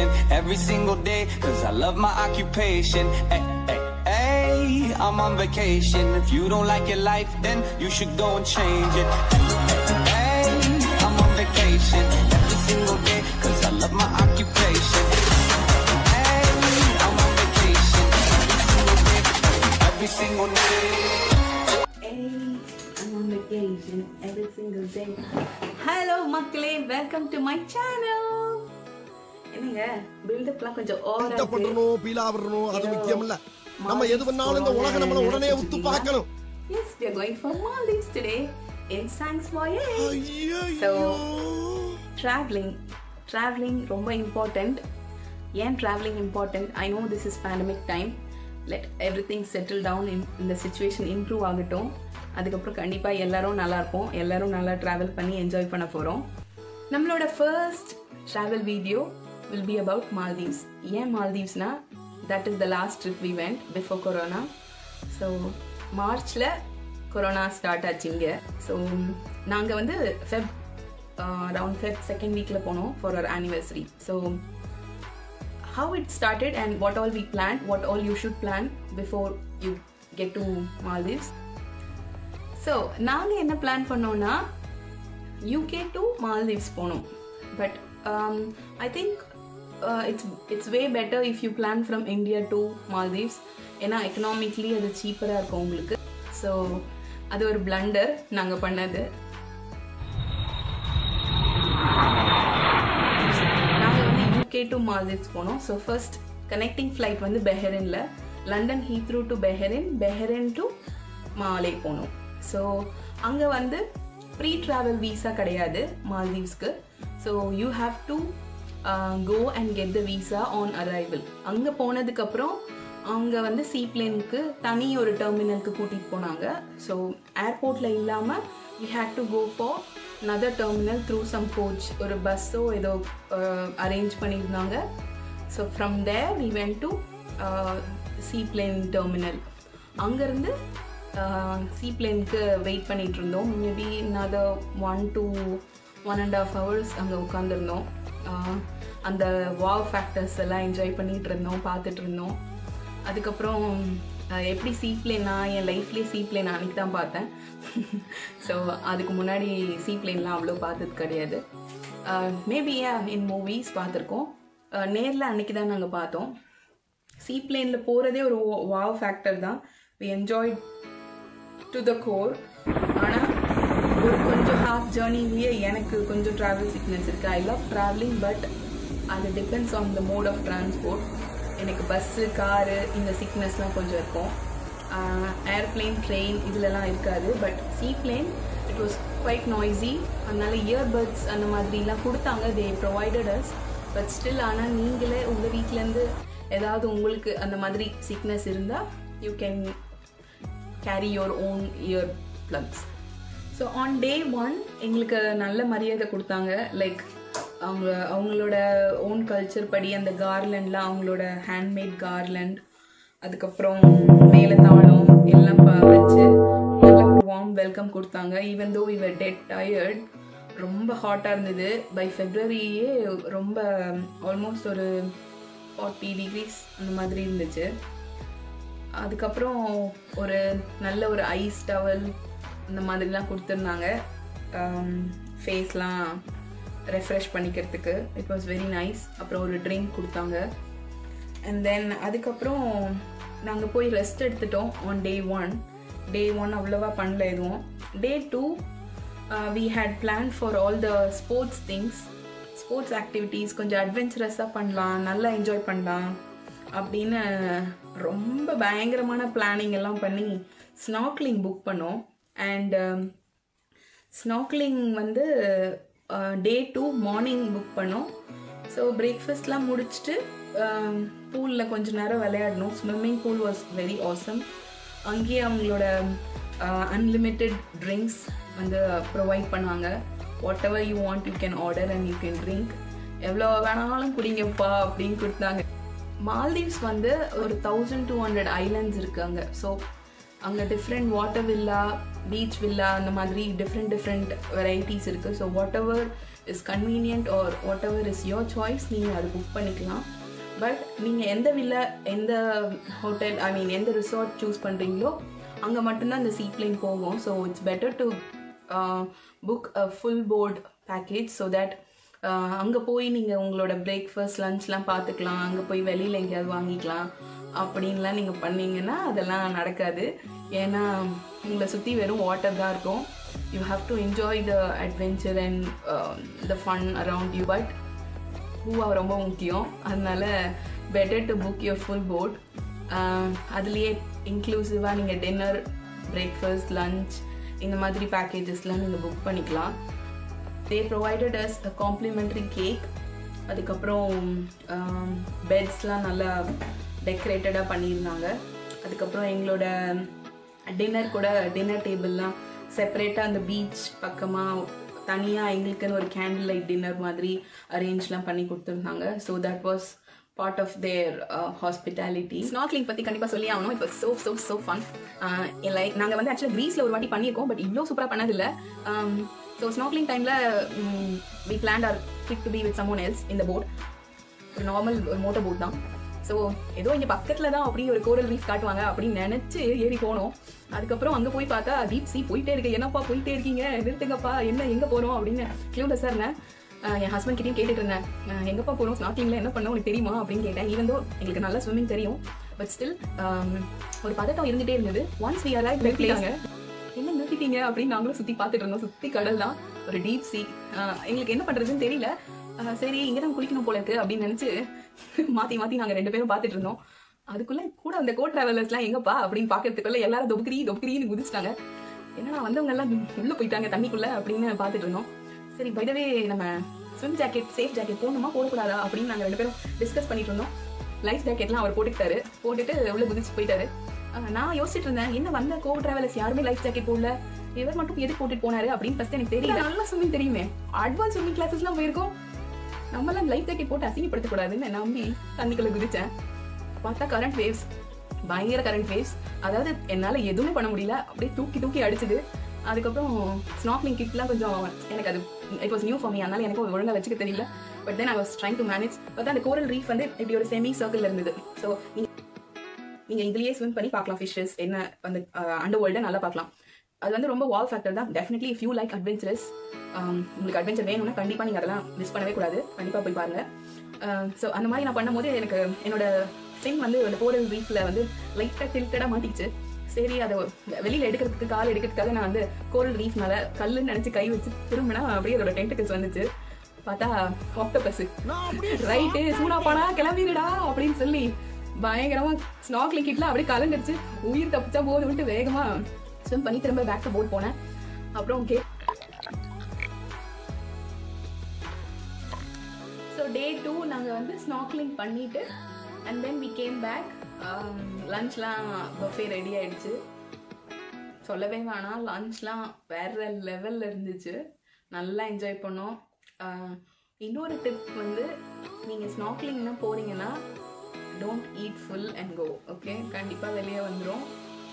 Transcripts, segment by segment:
every single day, cause I love my occupation. Ay, ay, ay, I'm on vacation. If you don't like your life, then you should go and change it. Ay, I'm on vacation every single day, cause I love my occupation. Ay, I'm on vacation every single day, every single day. Hey, I'm on vacation every single day. Hello மக்களே welcome to my channel என்னங்க பில்டப்லாம் கொஞ்சம் ஓவரா இருக்கு கஷ்டப்படணும் பீலா வரணும் அது முக்கியம் இல்ல நம்ம எது பண்ணாலும் இந்த உலகம் நம்மள உடனே உத்து பார்க்கணும் yes we are going for Maldives today in Sanks Voyage ஐயையோ. traveling traveling ரொம்ப இம்பார்ட்டண்ட் ஏன் traveling important I know this is pandemic time let everything settle down இந்த சுச்சுவேஷன் இம்ப்ரூவ் ஆகட்டும் அதுக்கப்புறம் கண்டிப்பாக எல்லாரும் நல்லா இருப்போம் எல்லாரும் நல்லா ட்ராவல் பண்ணி என்ஜாய் பண்ண போகிறோம் நம்மளோட first travel video will be about Maldives ஏன் மால்தீவ்ஸ்னா that is the last trip we went before corona so மார்ச்சில் கொரோனா ஸ்டார்ட் ஆச்சு இங்கே ஸோ நாங்கள் வந்து ஃபெப் அரவுண்ட் ஃபெப் செகண்ட் வீக்கில் போனோம் for our anniversary so how it started and what all we planned, what all you should plan before you get to Maldives. So நாங்கள் என்ன plan பண்ணோம்னா UK to Maldives போனோம் but I think it's it's way better if you plan from India to Maldives ஏன்னா economically அது சீப்பராக இருக்கும் உங்களுக்கு so அது ஒரு பிளண்டர் நாங்கள் பண்ணது நாங்கள் வந்து யூகே டு மால்தீவ்ஸ் போனோம் ஸோ ஃபர்ஸ்ட் கனெக்டிங் ஃப்ளைட் வந்து பெஹரின்ல London Heathrow to Bahrain Bahrain to Male போனோம் ஸோ அங்கே வந்து ப்ரீ ட்ராவல் வீசா கிடையாது மால்தீவ்ஸ்க்கு so you have to go and get the visa on arrival அங்கே போனதுக்கப்புறம் அவங்க வந்து சீப்ளேனுக்கு தனி ஒரு டெர்மினலுக்கு கூட்டிகிட்டு போனாங்க ஸோ ஏர்போர்ட்டில் இல்லாமல் we had to go for another terminal through some coach ஒரு பஸ்ஸோ ஏதோ அரேஞ்ச் பண்ணியிருந்தாங்க so from there we went to seaplane terminal அங்கேருந்து சீப்ளேனுக்கு வெயிட் பண்ணிட்டு இருந்தோம் maybe another one to one and half hours அங்கே உட்காந்துருந்தோம் அந்த வாவ் ஃபேக்டர்ஸ் எல்லாம் என்ஜாய் பண்ணிட்டு இருந்தோம் பார்த்துட்டு இருந்தோம் அதுக்கப்புறம் அஹ், எப்படி சீப்ளேன் நான் என் லைஃப்லேயே சீப்ளேன் அன்றைக்கி தான் பார்த்தேன் ஸோ அதுக்கு முன்னாடி சீப்ளேன்லாம் அவ்வளோ பார்த்தது கிடையாது மேபி இன் மூவிஸ் பார்த்துருக்கோம் நேரில் அன்றைக்கி தான் நாங்கள் பார்த்தோம் சீப்ளேனில் போகிறதே ஒரு வாவ் ஃபேக்டர் தான் we enjoy to the core ஆனால் ஒரு கொஞ்சம் ஹாஃப் ஜேர்னிலேயே எனக்கு கொஞ்சம் ட்ராவல் சிக்னஸ் இருக்குது ஐ லவ் ட்ராவலிங் பட் அது depends on the mode of transport எனக்கு பஸ்ஸு காரு இந்த சிக்னஸ்லாம் கொஞ்சம் இருக்கும் ஏர்பிளேன் ட்ரெயின் இதுலலாம் இருக்காது but seaplane it was quite noisy அதனால இயர்பட்ஸ் அந்த மாதிரிலாம் கொடுத்தாங்க they provided us but still ஆனால் நீங்களே உங்கள் வீட்டிலேருந்து ஏதாவது உங்களுக்கு அந்த மாதிரி சிக்னஸ் இருந்தால் you can carry your own ear plugs so on day one எங்களுக்கு நல்ல மரியாதை கொடுத்தாங்க லைக் அவங்க அவங்களோட ஓன் கல்ச்சர் படி அந்த கார்லண்ட்லாம் அவங்களோட ஹேண்ட்மேட் கார்லண்ட் அதுக்கப்புறம் மேலே தாளம் எல்லாம் ப- வச்சு நல்ல ஒரு வார்ம் வெல்கம் கொடுத்தாங்க ஈவன் தோ இவர் டெட் டயர்ட் ரொம்ப ஹாட்டாக இருந்தது பை ஃபெப்ரவரியே ரொம்ப ஆல்மோஸ்ட் ஒரு ஃபார்ட்டி டிகிரிஸ் அந்த மாதிரி இருந்துச்சு அதுக்கப்புறம் ஒரு நல்ல ஒரு ஐஸ் டவல் இந்த மாதிரிலாம் கொடுத்துருந்தாங்க ஃபேஸ்லாம் ரெஃப்ரெஷ் பண்ணிக்கிறதுக்கு இட் வாஸ் வெரி நைஸ் அப்புறம் ஒரு ட்ரிங்க் கொடுத்தாங்க அண்ட் தென் அதுக்கப்புறம் நாங்கள் போய் ரெஸ்ட் எடுத்துட்டோம் on day one day one அவ்வளோவா பண்ணல எதுவும் day two we had plan for all the sports things sports activities கொஞ்சம் அட்வென்ச்சரஸாக பண்ணலாம் நல்லா என்ஜாய் பண்ணலாம் அப்படின்னு ரொம்ப பயங்கரமான பிளானிங் எல்லாம் பண்ணி ஸ்னாக்லிங் புக் பண்ணோம் அண்ட் ஸ்னாக்லிங் வந்து டே டூ மார்னிங் புக் பண்ணோம் ஸோ பிரேக்ஃபாஸ்ட்லாம் முடிச்சுட்டு பூலில் கொஞ்ச நேரம் விளையாடணும் swimming pool was very awesome அங்கேயே அவங்களோட அன்லிமிட்டெட் ட்ரிங்க்ஸ் வந்து ப்ரொவைட் பண்ணாங்க whatever you want you can order and you can drink எவ்வளோ வேணாலும் குடிங்கப்பா அப்படின்னு கொடுத்தாங்க மால்தீவ்ஸ் வந்து ஒரு தௌசண்ட் டூ ஹண்ட்ரட் ஐலாண்ட்ஸ் இருக்காங்க ஸோ அங்கே different water villa beach villa அந்த மாதிரி டிஃப்ரெண்ட் டிஃப்ரெண்ட் வெரைட்டிஸ் இருக்குது so whatever is convenient R whatever is your choice நீங்கள் அது புக் பண்ணிக்கலாம் பட் நீங்கள் எந்த வில்லா எந்த ஹோட்டல் ஐ மீன் எந்த ரிசார்ட் சூஸ் பண்ணுறீங்களோ அங்கே மட்டும்தான் இந்த சீப்ளைன் போகும் so it's better to book a full board package so that அங்கே போய் நீங்கள் உங்களோட பிரேக்ஃபாஸ்ட் லஞ்ச்லாம் பார்த்துக்கலாம் அங்கே போய் வெளியில் எங்கேயாவது வாங்கிக்கலாம் அப்படின்லாம் நீங்கள் பண்ணீங்கன்னா அதெல்லாம் நடக்காது ஏன்னா உங்களை சுற்றி வெறும் வாட்டர் தான் இருக்கும் you have to enjoy the adventure and the fun around you but பூவா ரொம்ப முக்கியம் அதனால better to book your full board அதுலேயே இன்க்ளூசிவாக நீங்கள் டின்னர் பிரேக்ஃபாஸ்ட் லஞ்ச் இந்த மாதிரி பேக்கேஜஸ்லாம் நீங்கள் புக் பண்ணிக்கலாம் they provided us a complimentary cake அதுக்கப்புறம் பெட்ஸ்லாம் நல்லா டெக்கரேட்டடாக பண்ணியிருந்தாங்க அதுக்கப்புறம் எங்களோட டின்னர் கூட டின்னர் டேபிள்லாம் செப்பரேட்டாக அந்த பீச் பக்கமாக தனியாக எங்களுக்குன்னு ஒரு கேண்டில் லைட் டின்னர் மாதிரி அரேஞ்ச்லாம் பண்ணி கொடுத்துருந்தாங்க so that was part of their hospitality snorkelling பற்றி கண்டிப்பாக சொல்லி ஆகணும் இப்போ so so so fun like நாங்கள் வந்து ஆக்சுவலாக க்ரீஸில் ஒரு வாட்டி பண்ணியிருக்கோம் பட் இவ்வளோ சூப்பராக பண்ணதில்லை ஸோ ஸ்னார்க்லிங் டைமில் we plan our trip to be with someone else இந்த போட் ஒரு நார்மல் ஒரு மோட்டர் போட் தான் ஸோ ஏதோ இங்கே பக்கத்தில் தான் அப்படி ஒரு கோரல் ரீஃப் காட்டுவாங்க அப்படின்னு நினச்சி ஏறி போனோம் அதுக்கப்புறம் அங்கே போய் பார்த்தா டீப் சி போயிட்டே இருக்கு என்னப்பா போயிட்டே இருக்கீங்க நிறுத்துங்கப்பா என்ன எங்கே போகிறோம் அப்படின்னு க்ளூலெஸ்ஸாக இருந்தேன் ஆஹ் என் ஹஸ்பண்ட் கிட்டயும் கேட்டுட்டு இருந்தேன் ஆஹ் எங்கப்பா போகிறோம் ஸ்னார்க்லிங்கில் என்ன பண்ண உனக்கு தெரியுமா அப்படின்னு கேட்டேன் ஈவன் தோ எங்களுக்கு நல்லா ஸ்விம்மிங் தெரியும் பட் ஸ்டில் ஒரு பதட்டம் இருந்துகிட்டே இருந்தது ஒன்ஸ் வி அரைவ் நிறுத்திட்டாங்க என்ன நிறுத்திட்டீங்க அப்படின்னு நாங்களும் சுற்றி பார்த்துட்டு இருந்தோம் சுற்றி கடல் தான் ஒரு டீப் சி எங்களுக்கு என்ன பண்ணுறதுன்னு தெரியல ஆஹ் சரி இங்கே தான் குளிக்கணும் போல இருக்கு அப்படின்னு நினச்சி மாற்றி மாற்றி நாங்கள் ரெண்டு பேரும் பார்த்துட்டு இருந்தோம் அதுக்குள்ள கூட அந்த கோ டிராவலர்ஸ்லாம் எங்கப்பா அப்படின்னு பார்க்கறதுக்குள்ள எல்லாரும் தொபுக்கிரி தொபுக்கிரின்னு குதிச்சிட்டாங்க என்னடா வந்தவங்க எல்லாம் உள்ள போயிட்டாங்க தண்ணிக்குள்ள அப்படின்னு பார்த்துட்டு இருந்தோம் சரி பைடவே நம்ம ஸ்விம் ஜாக்கெட் சேஃப் ஜாக்கெட் போடணுமா போடக்கூடாதா அப்படின்னு நாங்கள் ரெண்டு பேரும் டிஸ்கஸ் பண்ணிட்டு இருந்தோம் லைஃப் ஜாக்கெட்லாம் அவர் போட்டுக்கிட்டாரு போட்டுட்டு உள்ள குதிச்சு போயிட்டாரு ஆஹ் நான் யோசிச்சுட்டு இருந்தேன் என்ன வந்த கோ டிராவலர்ஸ் யாருமே லைஃப் ஜாக்கெட் போடல இவர் மட்டும் எதுக்கு போட்டுட்டு போனாரு அப்படின்னு ஃபர்ஸ்ட் எனக்கு தெரியல நல்லா ஸ்விம்மிங் தெரியுமே அட்வான்ஸ் ஸ்விம்மிங் கிளாஸஸ்லாம் போயிருக்கோம் நம்மளாம் லைஃப் ஜாக்கெட் போட்டு அசிங்கப்படுத்தக்கூடாதுன்னு நம்பி தண்ணிக்குள்ள குதிச்சேன் பார்த்தா கரண்ட் வேவ்ஸ் பயங்கர கரண்ட் வேவ்ஸ் அதாவது என்னால் எதுவுமே பண்ண முடியல அப்படியே தூக்கி தூக்கி அடிச்சுது அதுக்கப்புறம் ஸ்னாப்லிங் கிட்லாம் கொஞ்சம் எனக்கு அது it was new for me அதனால எனக்கு ஒழுங்காக வச்சுக்க தெரியல but then I was trying to manage பார்த்தா அந்த கோரல் ரீஃப் வந்து இப்படி ஒரு செமி சர்க்கிள் இருந்தது ஸோ நீங்கள் இதுலயே ஸ்விம் பண்ணி பார்க்கலாம் ஃபிஷஸ் என்ன அந்த அண்டர் வேர்ல்டை நல்லா பார்க்கலாம் அது வந்து ரொம்ப வால் ஃபேக்டர் தான் definitely if you like adventurous உங்களுக்கு அட்வென்ச்சர் வேணும்னா கண்டிப்பாக நீங்கள் அதெல்லாம் மிஸ் பண்ணவே கூடாது கண்டிப்பாக போய் பாருங்க ஸோ அந்த மாதிரி நான் பண்ணும்போது எனக்கு என்னோட ஸ்விம் வந்து அந்த கோரல் ரீஃபில் வந்து லைட்டாக டில்டடாக மாட்டிச்சு சரி அதை வெளியில் எடுக்கிறதுக்கு கால் எடுக்கிறதுக்காக நான் வந்து கோரல் ரீஃப் மேலே கல்லுன்னு நினச்சி கை வச்சு திரும்பினா அப்படியே அதோட டென்டிகல்ஸ் வந்துச்சு பார்த்தா ஆக்டோபஸ் ரைட்டு சூடா போனா கிளம்பிடுடா அப்படின்னு சொல்லி பயங்கரமா ஸ்னாக்லிங் கிட்ல அப்படியே கலந்துருச்சு உயிர் தப்பிச்சா போது விட்டு வேகமா ஸ்விம் பண்ணி திரும்ப பேக் டு போட் போனேன் அப்புறம் கே ஸோ டே டூ நாங்கள் வந்து ஸ்னாக்லிங் பண்ணிட்டு and then we came back லஞ்ச்லாம் பஃபே ரெடி ஆயிடுச்சு சொல்லவே வேணாம் லஞ்ச்லாம் வேற லெவலில் இருந்துச்சு நல்லா என்ஜாய் பண்ணோம் ஆஹ் இன்னொரு டிப் வந்து நீங்கள் ஸ்னாக்லிங்னா போறீங்கன்னா don't eat full and go okay கண்டிப்பாக வெளியே வந்துடும்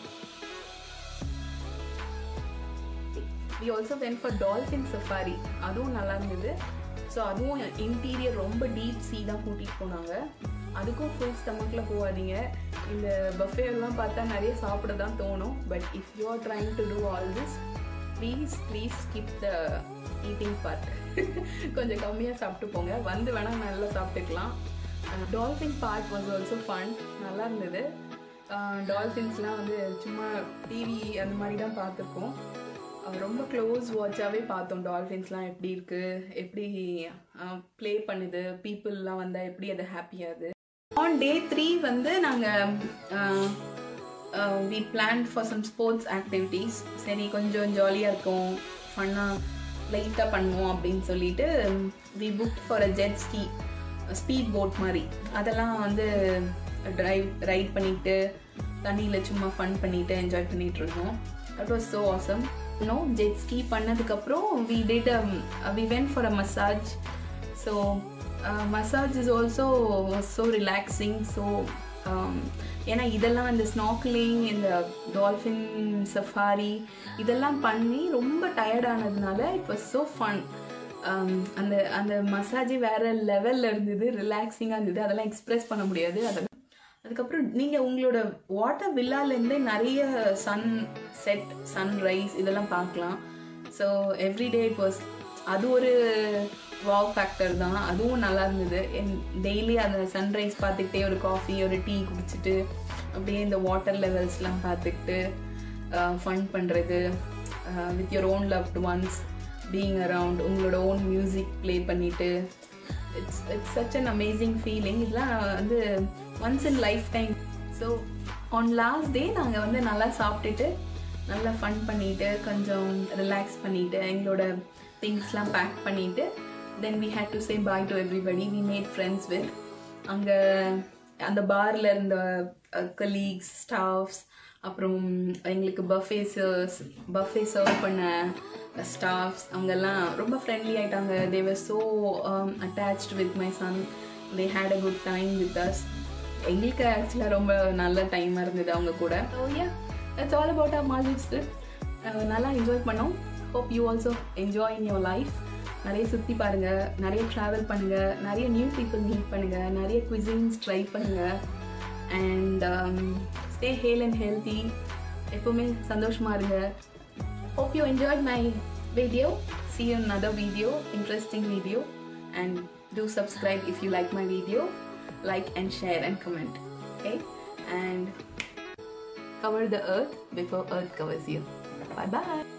we also went for dolphin safari அதுவும் நல்லா இருந்தது ஸோ அதுவும் இன்டீரியர் ரொம்ப டீப் சீ தான் கூட்டிகிட்டு போனாங்க அதுக்கும் ஃபுல் ஸ்டமக்கில் போகாதீங்க இந்த buffet எல்லாம் பார்த்தா நிறைய சாப்பிட தான் தோணும் but if you are trying to do all this please please skip the eating part கொஞ்சம் கம்மியாக சாப்பிட்டு போங்க வந்து வேணால் நல்லா சாப்பிட்டுக்கலாம் dolphin part was also fun நல்லா இருந்தது டால்ஃபின்ஸ்லாம் வந்து சும்மா டிவி அந்த மாதிரி தான் பார்த்துருக்கோம் அஹ் ரொம்ப க்ளோஸ் வாட்சாகவே பார்த்தோம் டால்ஃபின்ஸ்லாம் எப்படி இருக்குது எப்படி ப்ளே பண்ணுது பீப்புளெலாம் வந்தால் எப்படி அது ஹாப்பியாகுது ஆன் டே த்ரீ வந்து நாங்கள் we plan for some sports activities சரி கொஞ்சம் ஜாலியாக இருக்கும் ஃபன்னாக லைட்டாக பண்ணுவோம் அப்படின்னு சொல்லிட்டு we book for a jet ski speed boat மாதிரி அதெல்லாம் வந்து ட்ரைவ் ரைட் பண்ணிட்டு தண்ணியில் சும்மா ஃபன் பண்ணிட்டு என்ஜாய் பண்ணிட்டு இருந்தோம் that was so awesome no jet ski பண்ணதுக்கப்புறம் we did we went for a massage so massage is also so relaxing so ஏன்னா இதெல்லாம் இந்த ஸ்னாக்லிங் இந்த டால்ஃபின் சஃபாரி இதெல்லாம் பண்ணி ரொம்ப டயர்டானதுனால இட் வாஸ் ஸோ ஃபன் அந்த அந்த மசாஜே வேறு லெவலில் இருந்தது ரிலாக்ஸிங்காக இருந்தது அதெல்லாம் எக்ஸ்ப்ரெஸ் பண்ண முடியாது அதெல்லாம் அதுக்கப்புறம் நீங்கள் உங்களோட வாட்டர் வில்லாலேருந்தே நிறைய சன் செட் சன்ரைஸ் இதெல்லாம் பார்க்கலாம் ஸோ எவ்ரிடே இட் வாஸ் அது ஒரு வாவ் ஃபேக்டர் தான் அதுவும் நல்லா இருந்தது டெய்லி அந்த சன்ரைஸ் பார்த்துக்கிட்டே ஒரு காஃபி ஒரு டீ குடிச்சிட்டு அப்படியே இந்த வாட்டர் லெவல்ஸ்லாம் பார்த்துக்கிட்டு ஃபன் பண்ணுறது with your own loved ones being around உங்களோட ஓன் மியூசிக் ப்ளே பண்ணிவிட்டு it's it's such an amazing feeling இதெல்லாம் வந்து once in life time so on last day நாங்கள் வந்து நல்லா சாப்பிட்டுட்டு நல்லா ஃபன் பண்ணிட்டு கொஞ்சம் ரிலாக்ஸ் பண்ணிட்டு எங்களோட திங்ஸ்லாம் பேக் பண்ணிட்டு then we had to say bye to everybody we made friends with அங்கே அந்த பாரில் இருந்த கலீக்ஸ் ஸ்டாஃப்ஸ் அப்புறம் எங்களுக்கு பஃபேஸர்ஸ் பஃபே சர்வ் பண்ண ஸ்டாஃப்ஸ் அவங்கெல்லாம் ரொம்ப ஃப்ரெண்ட்லி ஆயிட்டாங்க they were so attached with my son they had a good time with us எங்களுக்கு ஆக்சுவலாக ரொம்ப நல்ல டைமாக இருந்தது அவங்க கூட so yeah it's all about our Maldives trip நல்லா என்ஜாய் பண்ணோம் hope you also enjoy in your life நிறைய சுற்றி பாருங்கள் நிறைய ட்ராவல் பண்ணுங்கள் நிறைய நியூ பீப்புள் மீட் பண்ணுங்கள் நிறைய குவிசின்ஸ் ட்ரை பண்ணுங்கள் and stay hale and healthy எப்போவுமே சந்தோஷமாக இருங்க hope you enjoyed my video see you in another video interesting video and do subscribe if you like my video like and share and comment okay and cover the earth before earth covers you bye bye